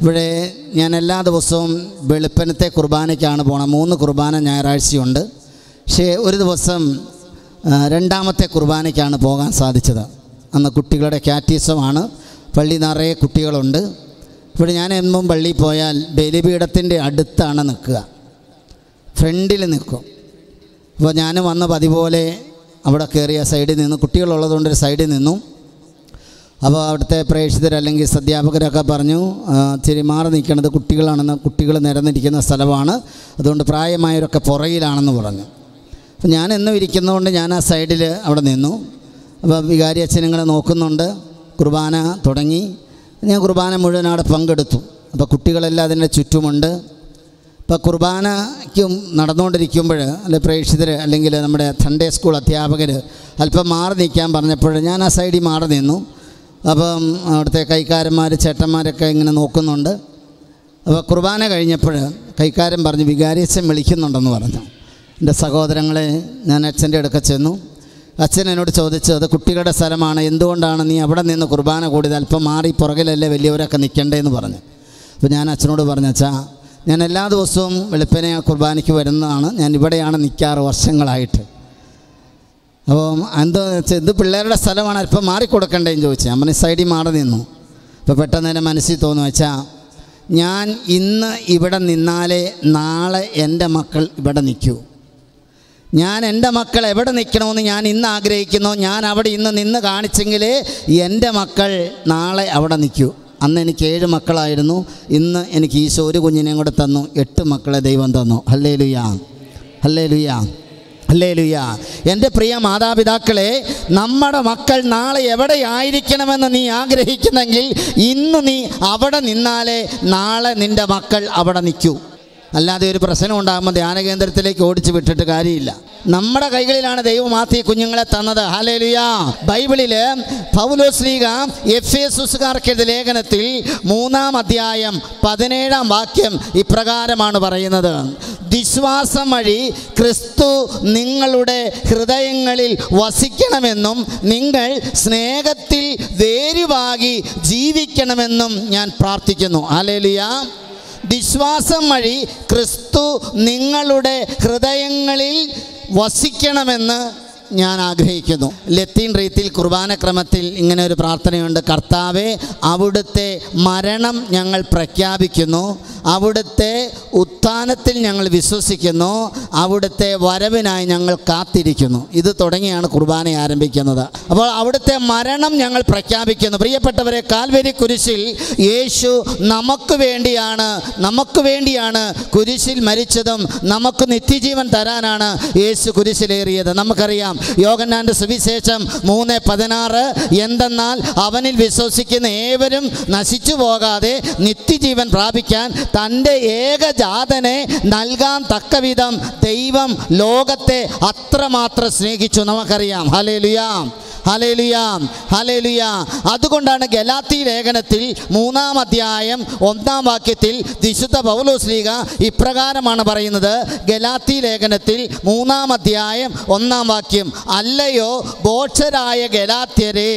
ഇവിടെ ഞാൻ എല്ലാ ദിവസവും വെളുപ്പനത്തെ കുർബാനയ്ക്കാണ് പോണത് മൂന്ന് കുർബാന ഞായറാഴ്ചയുണ്ട് പക്ഷേ ഒരു ദിവസം ആ, രണ്ടാമത്തെ കുർബാനയ്ക്കാണ് പോകാൻ സാധിച്ചത് അന്ന് കുട്ടികളുടെ കാറ്റീസമാണ് പള്ളി നിറയെ കുട്ടികളുണ്ട് ഇവിടെ ഞാൻ എന്നും പള്ളിയിൽ പോയാൽ ബലിപീഠത്തിൻ്റെ അടുത്താണ് നിൽക്കുക ഫ്രണ്ടിൽ നിൽക്കും അപ്പോൾ ഞാൻ വന്ന പതിപോലെ അവിടെ കയറിയ സൈഡിൽ നിന്ന് കുട്ടികളുള്ളതുകൊണ്ട് ഒരു സൈഡിൽ നിന്നു അപ്പോൾ അവിടുത്തെ പ്രേക്ഷിതർ അല്ലെങ്കിൽ അധ്യാപകരൊക്കെ പറഞ്ഞു ആ, ഇച്ചിരി മാറി നിൽക്കണത് കുട്ടികളാണെന്ന് കുട്ടികൾ നിരന്നിരിക്കുന്ന സ്ഥലമാണ് അതുകൊണ്ട് പ്രായമായവരൊക്കെ പുറകിലാണെന്ന് പറഞ്ഞു അപ്പോൾ ഞാൻ എന്നും ഇരിക്കുന്നതുകൊണ്ട് ഞാൻ ആ സൈഡിൽ അവിടെ നിന്നു അപ്പോൾ വികാരി അച്ഛനിങ്ങനെ നോക്കുന്നുണ്ട് കുർബാന തുടങ്ങി ഞാൻ കുർബാന മുഴുവൻ അവിടെ പങ്കെടുത്തു അപ്പോൾ കുട്ടികളെല്ലാം അതിൻ്റെ ചുറ്റുമുണ്ട് ഇപ്പോൾ കുർബാനയ്ക്കും നടന്നുകൊണ്ടിരിക്കുമ്പോൾ അല്ലെ പ്രേക്ഷിതർ അല്ലെങ്കിൽ നമ്മുടെ സൺഡേ സ്കൂൾ അധ്യാപകർ അല്പം മാറി നിൽക്കാൻ പറഞ്ഞപ്പോൾ ഞാൻ ആ സൈഡിൽ മാറി നിന്നു അപ്പം അവിടുത്തെ കൈക്കാരന്മാർ ചേട്ടന്മാരൊക്കെ ഇങ്ങനെ നോക്കുന്നുണ്ട് അപ്പോൾ കുർബാന കഴിഞ്ഞപ്പോൾ കൈക്കാരൻ പറഞ്ഞു വികാരിയച്ഛൻ വിളിക്കുന്നുണ്ടെന്ന് പറഞ്ഞു എൻ്റെ സഹോദരങ്ങളെ ഞാൻ അച്ഛൻ്റെ അടുക്ക ചെന്നു അച്ഛൻ എന്നോട് ചോദിച്ചു അത് കുട്ടികളുടെ സ്ഥലമാണ് എന്തുകൊണ്ടാണ് നീ അവിടെ നിന്ന് കുർബാന കൂടിയത് അല്പം മാറി പുറകിലല്ലേ വലിയവരൊക്കെ നിൽക്കണ്ടേന്ന് പറഞ്ഞു അപ്പോൾ ഞാൻ അച്ഛനോട് പറഞ്ഞു അച്ഛാ ഞാൻ എല്ലാ ദിവസവും വെളുപ്പിനെ കുർബാനയ്ക്ക് വരുന്നതാണ് ഞാൻ ഇവിടെയാണ് നിൽക്കാറ് വർഷങ്ങളായിട്ട് അപ്പം എന്താ വെച്ചാൽ ഇത് പിള്ളേരുടെ സ്ഥലമാണ് അല്പം മാറിക്കൊടുക്കണ്ടേന്ന് ചോദിച്ചു ഞാൻ പറഞ്ഞു സൈഡിൽ മാറി നിന്നു അപ്പോൾ പെട്ടെന്ന് എൻ്റെ മനസ്സിൽ തോന്നുന്നു വെച്ചാൽ ഞാൻ ഇന്ന് ഇവിടെ നിന്നാലേ നാളെ എൻ്റെ മക്കൾ ഇവിടെ നിൽക്കൂ ഞാൻ എൻ്റെ മക്കൾ എവിടെ നിൽക്കണമെന്ന് ഞാൻ ഇന്ന് ആഗ്രഹിക്കുന്നു ഞാൻ അവിടെ ഇന്ന് നിന്ന് കാണിച്ചെങ്കിലേ എൻ്റെ മക്കൾ നാളെ അവിടെ നിൽക്കൂ അന്ന് എനിക്ക് ഏഴ് മക്കളായിരുന്നു ഇന്ന് എനിക്ക് ഈശോ ഒരു കുഞ്ഞിനെയും കൂടെ തന്നു എട്ട് മക്കളെ ദൈവം തന്നു ഹല്ലേ ലുയാ ഹല്ലേ ലുയാ ഹല്ലേ ലുയാ എൻ്റെ പ്രിയ മാതാപിതാക്കളെ നമ്മുടെ മക്കൾ നാളെ എവിടെയായിരിക്കണമെന്ന് നീ ആഗ്രഹിക്കുന്നെങ്കിൽ ഇന്ന് നീ അവിടെ നിന്നാലേ നാളെ നിൻ്റെ മക്കൾ അവിടെ നിൽക്കൂ അല്ലാതെ ഒരു പ്രശ്നം ഉണ്ടാകുമ്പോൾ ധ്യാന കേന്ദ്രത്തിലേക്ക് ഓടിച്ചു വിട്ടിട്ട് കാര്യമില്ല നമ്മുടെ കൈകളിലാണ് ദൈവം ആത്തി കുഞ്ഞുങ്ങളെ തന്നത് ഹാലേലുയാ ബൈബിളില് പൗലോസ്ലീഗ എഫ് എ സുസുകാർക്കെഴുതിയ ലേഖനത്തിൽ മൂന്നാം അധ്യായം പതിനേഴാം വാക്യം ഇപ്രകാരമാണ് പറയുന്നത് വിശ്വാസം വഴി ക്രിസ്തു നിങ്ങളുടെ ഹൃദയങ്ങളിൽ വസിക്കണമെന്നും നിങ്ങൾ സ്നേഹത്തിൽ വേരുവാകി ജീവിക്കണമെന്നും ഞാൻ പ്രാർത്ഥിക്കുന്നു ഹാലേലുയാ വിശ്വാസം വഴി ക്രിസ്തു നിങ്ങളുടെ ഹൃദയങ്ങളിൽ വസിക്കണമെന്ന് ഞാൻ ആഗ്രഹിക്കുന്നു ലത്തീൻ റീത്തിൽ കുർബാന ക്രമത്തിൽ ഇങ്ങനെ ഒരു പ്രാർത്ഥനയുണ്ട് കർത്താവെ അവിടുത്തെ മരണം ഞങ്ങൾ പ്രഖ്യാപിക്കുന്നു അവിടുത്തെ ഉത്ഥാനത്തിൽ ഞങ്ങൾ വിശ്വസിക്കുന്നു അവിടുത്തെ വരവിനായി ഞങ്ങൾ കാത്തിരിക്കുന്നു ഇത് തുടങ്ങിയാണ് കുർബാന ആരംഭിക്കുന്നത് അപ്പോൾ അവിടുത്തെ മരണം ഞങ്ങൾ പ്രഖ്യാപിക്കുന്നു പ്രിയപ്പെട്ടവരെ കാൽവരി കുരിശിൽ യേശു നമുക്ക് വേണ്ടിയാണ് നമുക്ക് വേണ്ടിയാണ് കുരിശിൽ മരിച്ചതും നമുക്ക് നിത്യജീവൻ തരാനാണ് യേശു കുരിശിലേറിയത് നമുക്കറിയാം യോഗന്നാൻ്റെ സുവിശേഷം മൂന്ന് പതിനാറ് എന്തെന്നാൽ അവനിൽ വിശ്വസിക്കുന്ന ഏവരും നശിച്ചു പോകാതെ നിത്യജീവൻ പ്രാപിക്കാൻ തൻ്റെ ഏകജാതനെ നൽകാൻ തക്കവിധം ദൈവം ലോകത്തെ അത്രമാത്രം സ്നേഹിച്ചു നമുക്കറിയാം ഹലേ ലുയാം ഹലേലുയാം ഹലേലുയ അതുകൊണ്ടാണ് ഗലാത്തി ലേഖനത്തിൽ മൂന്നാം അധ്യായം ഒന്നാം വാക്യത്തിൽ വിശുദ്ധ പൗലോസ്ലീഗ ഇപ്രകാരമാണ് പറയുന്നത് ഗലാത്തി ലേഖനത്തിൽ മൂന്നാം അധ്യായം ഒന്നാം വാക്യം അല്ലയോ ബോക്ഷരായ ഗലാത്യരെ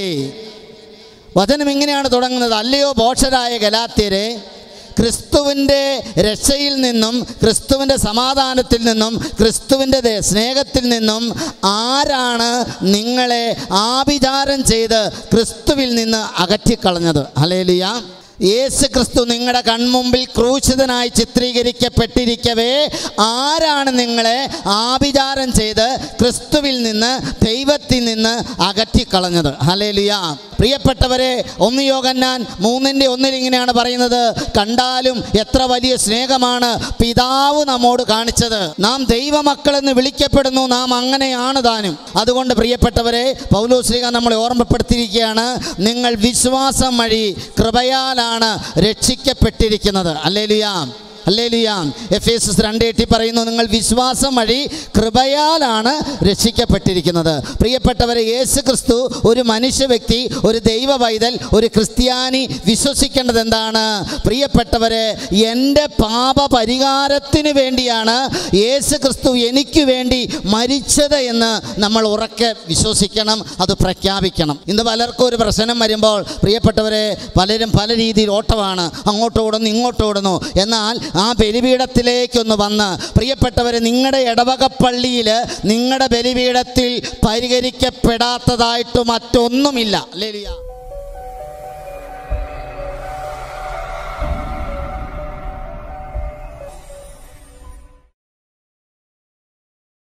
വചനം ഇങ്ങനെയാണ് തുടങ്ങുന്നത് അല്ലയോ ബോക്ഷരായ ഗലാത്യരെ ക്രിസ്തുവിൻ്റെ രക്ഷയിൽ നിന്നും ക്രിസ്തുവിൻ്റെ സമാധാനത്തിൽ നിന്നും ക്രിസ്തുവിൻ്റെ ദേ- സ്നേഹത്തിൽ നിന്നും ആരാണ് നിങ്ങളെ ആഭിചാരം ചെയ്ത് ക്രിസ്തുവിൽ നിന്ന് അകറ്റിക്കളഞ്ഞത് ഹലേലിയ യേശു ക്രിസ്തു നിങ്ങളുടെ കൺമുമ്പിൽ ക്രൂശിതനായി ചിത്രീകരിക്കപ്പെട്ടിരിക്കവേ ആരാണ് നിങ്ങളെ ആഭിചാരം ചെയ്ത് ക്രിസ്തുവിൽ നിന്ന് ദൈവത്തിൽ നിന്ന് അകറ്റിക്കളഞ്ഞത് ഹലേലിയ പ്രിയപ്പെട്ടവരെ ഒന്ന് യോഗന്നാൻ മൂന്നിൻ്റെ ഒന്നിൽ ഇങ്ങനെയാണ് പറയുന്നത് കണ്ടാലും എത്ര വലിയ സ്നേഹമാണ് പിതാവ് നമ്മോട് കാണിച്ചത് നാം ദൈവമക്കളെന്ന് വിളിക്കപ്പെടുന്നു നാം അങ്ങനെയാണ് താനും അതുകൊണ്ട് പ്രിയപ്പെട്ടവരെ പൗലോശ്രീക നമ്മളെ ഓർമ്മപ്പെടുത്തിയിരിക്കുകയാണ് നിങ്ങൾ വിശ്വാസം വഴി കൃപയാലാണ് രക്ഷിക്കപ്പെട്ടിരിക്കുന്നത് അല്ലേലുയാ അല്ലേലിയാം എഫ് എസ് രണ്ട് എട്ടി പറയുന്നു നിങ്ങൾ വിശ്വാസം വഴി കൃപയാലാണ് രക്ഷിക്കപ്പെട്ടിരിക്കുന്നത് പ്രിയപ്പെട്ടവരെ യേശു ക്രിസ്തു ഒരു മനുഷ്യ വ്യക്തി ഒരു ദൈവ പൈതൽ ഒരു ക്രിസ്ത്യാനി വിശ്വസിക്കേണ്ടത് എന്താണ് പ്രിയപ്പെട്ടവരെ എൻ്റെ പാപ പരിഹാരത്തിന് വേണ്ടിയാണ് യേശു ക്രിസ്തു എനിക്ക് വേണ്ടി മരിച്ചത് എന്ന് നമ്മൾ ഉറക്കെ വിശ്വസിക്കണം അത് പ്രഖ്യാപിക്കണം ഇന്ന് പലർക്കും ഒരു പ്രശ്നം വരുമ്പോൾ പ്രിയപ്പെട്ടവരെ പലരും പല രീതിയിൽ ഓട്ടമാണ് അങ്ങോട്ട് ഓടുന്നു ഇങ്ങോട്ട് ഓടുന്നു എന്നാൽ ആ ബലിപീഠത്തിലേക്കൊന്ന് വന്ന് പ്രിയപ്പെട്ടവരെ നിങ്ങളുടെ ഇടവക പള്ളിയിൽ നിങ്ങളുടെ ബലിപീഠത്തിൽ പരിഹരിക്കപ്പെടാത്തതായിട്ട് മറ്റൊന്നുമില്ല ലേലിയ